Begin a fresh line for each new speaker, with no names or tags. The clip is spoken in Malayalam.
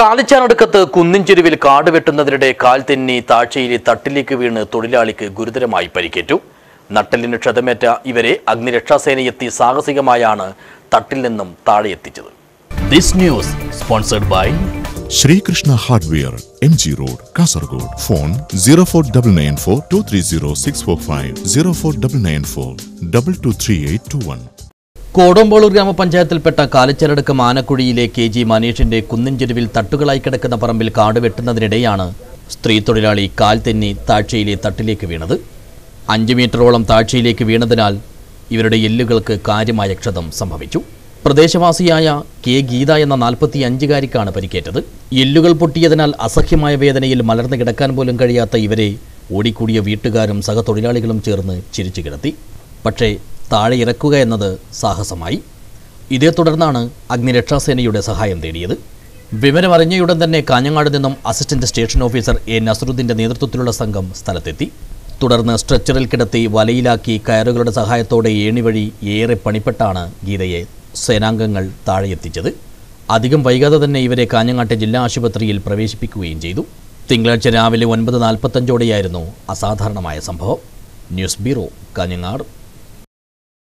കാലിച്ചാനടുക്കത്ത് കുന്നിൻ ചെരുവിൽ കാട് വെട്ടുന്നതിനിടെ കാൽ തെന്നി താഴ്ചയിലെ തട്ടിലേക്ക് വീണ് തൊഴിലാളിക്ക് ഗുരുതരമായി പരിക്കേറ്റു നട്ടലിന് ക്ഷതമേറ്റ ഇവരെ അഗ്നിരക്ഷാസേനയെത്തി സാഹസികമായാണ് തട്ടിൽ നിന്നും താഴെ എത്തിച്ചത് this news sponsored by
Sreekrishna hardware M G road Kasaragod phone zero four double nine four two three zero six four five zero four double nine four double two three eight two one
Kodampalur ഗ്രാമപഞ്ചായത്തിൽപ്പെട്ട കാലിച്ചരടുക്ക് മാനക്കുഴിയിലെ കെ ജി മനീഷിന്റെ കുന്നിൻ ചെരുവിൽ തട്ടുകളായി കിടക്കുന്ന പറമ്പിൽ കാട് വെട്ടുന്നതിനിടെയാണ് സ്ത്രീ തൊഴിലാളി കാൽ തെന്നി താഴ്ചയിലെ തട്ടിലേക്ക് വീണത് അഞ്ച് മീറ്ററോളം താഴ്ചയിലേക്ക് വീണതിനാൽ ഇവരുടെ എല്ലുകൾക്ക് കാര്യമായ ക്ഷതം സംഭവിച്ചു പ്രദേശവാസിയായ കെ ഗീത എന്ന നാൽപ്പത്തി അഞ്ചുകാരിക്കാണ് പരിക്കേറ്റത് എല്ലുകൾ പൊട്ടിയതിനാൽ അസഹ്യമായ വേദനയിൽ മലർന്നു കിടക്കാൻ പോലും കഴിയാത്ത ഇവരെ ഓടിക്കൂടിയ വീട്ടുകാരും സഹതൊഴിലാളികളും ചേർന്ന് ചിരിച്ചു കിടത്തി പക്ഷേ താഴെ ഇറക്കുക എന്നത് സാഹസമായി ഇതേ തുടർന്നാണ് അഗ്നിരക്ഷാസേനയുടെ സഹായം തേടിയത് വിവരമറിഞ്ഞയുടൻ തന്നെ കാഞ്ഞങ്ങാട് നിന്നും അസിസ്റ്റന്റ് സ്റ്റേഷൻ ഓഫീസർ എ നസറുദ്ദീന്റെ നേതൃത്വത്തിലുള്ള സംഘം സ്ഥലത്തെത്തി തുടർന്ന് സ്ട്രെച്ചറിൽ കിടത്തി വലയിലാക്കി കയറുകളുടെ സഹായത്തോടെ ഏണി വഴി ഏറെ പണിപ്പെട്ടാണ് ഗീതയെ സേനാംഗങ്ങൾ താഴെയെത്തിച്ചത് അധികം വൈകാതെ തന്നെ ഇവരെ കാഞ്ഞങ്ങാട്ടെ ജില്ലാ ആശുപത്രിയിൽ പ്രവേശിപ്പിക്കുകയും ചെയ്തു തിങ്കളാഴ്ച രാവിലെ ഒൻപത് നാൽപ്പത്തഞ്ചോടെയായിരുന്നു അസാധാരണമായ സംഭവം ന്യൂസ് ബ്യൂറോ കാഞ്ഞങ്ങാട്